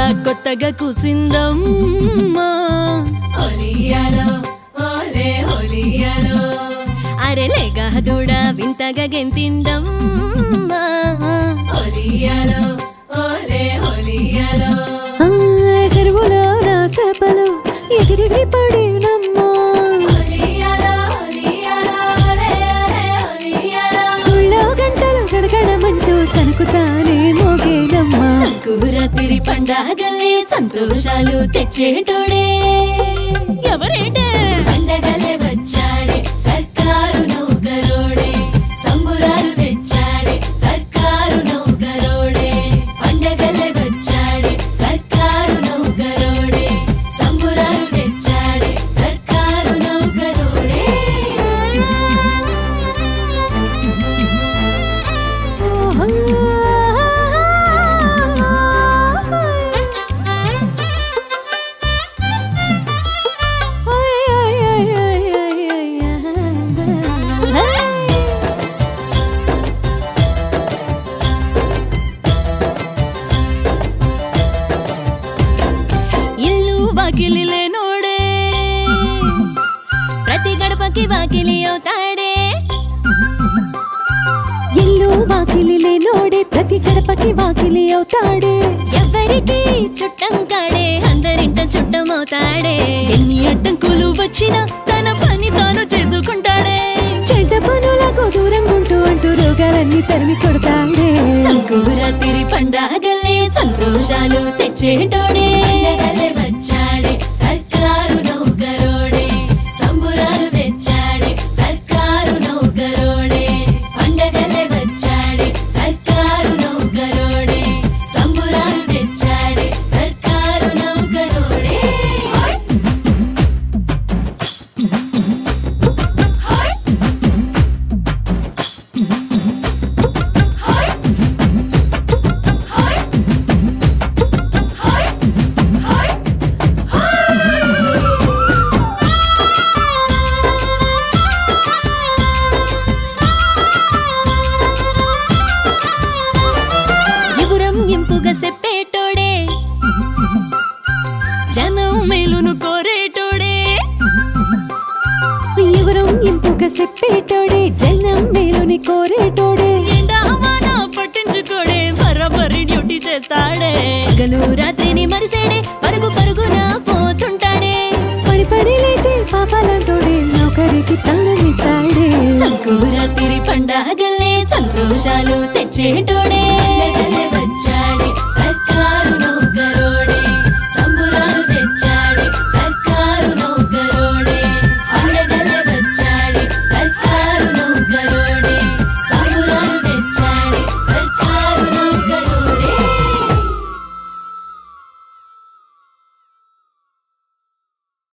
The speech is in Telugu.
కొత్తగా కూసిందమ్మా హోలియాలో ఓలే హోలియాలో అరే లేగా దూడ వింతగా గెంతిందమ్మా హోలియాలో ఓలే హోలియాలో ఆ, చెరువులో నా చేపలు ఎగిరిగిరి పడినమ్మా హోలియాలో హోలియాలో ఓలే ఓలే హోలియాలో ఊళ్ళో గంటలు గడగడమంటూ తనకు తానే మోగేనమ్మా సంకురాత్రి పండగలే సంతోషాలు తెచ్చేటోడే ఎవరేటే పండగలే వచ్చాడే సర్కారు నౌకరోడే సంబురాలు తెచ్చాడే సర్కారు నౌకరోడే పండగలే వచ్చాడే సర్కారు నౌకరోడే సంబురాలు తెచ్చాడే సర్కారు నౌకరోడే ఇల్లు వాకిలి లేనోడే ప్రతి గడపకి వాకిలి అవుతాడే ఇల్లు వాకిలి లేనోడే ప్రతి గడపకి వాకిలి అవుతాడే ఎవరికి చుట్టం కాడే అందరింట చుట్టం అవుతాడే ఎన్ని అడ్డంకులు వచ్చినా తన పని తాను చేసుకుంటాడే చెడ్డ పనులకు దూరం ఉంటూ అంటూ రోగాలన్నీ తరిమి కొడతాడే సంకురాత్రి పండగలే సంతోషాలు తెచ్చేటోడే పండగలే వచ్చాడే సర్కారు నౌకరోడే సంబురాలు తెచ్చాడే సర్కారు నౌకరోడే పండగలే వచ్చాడే సర్కారు నౌకరోడే సంబురాలు తెచ్చాడే సర్కారు నౌకరోడే హోయ్ హోయ్ హోయ్ హోయ్ హోయ్ హోయ్ ఎవరం ఇంపుగా చెప్పేటోడే జనం మేలును కోరేటోడే ఎవరం ఇంపుగా చెప్పేటోడే జనం మేలుని కోరేటోడే ఎండావాన పట్టించుకోడే బరాబరి డ్యూటీ చేస్తాడే పగలు రాత్రిని మరిసేడే పరుగు పరుగున పోతుంటాడే పడి పడి లేచే పాపాలంటోడే నౌకరికి ప్రాణమిస్తాడే సంకురాత్రి పండగలే సంతోషాలు తెచ్చేటోడే పండగలే వచ్చాడే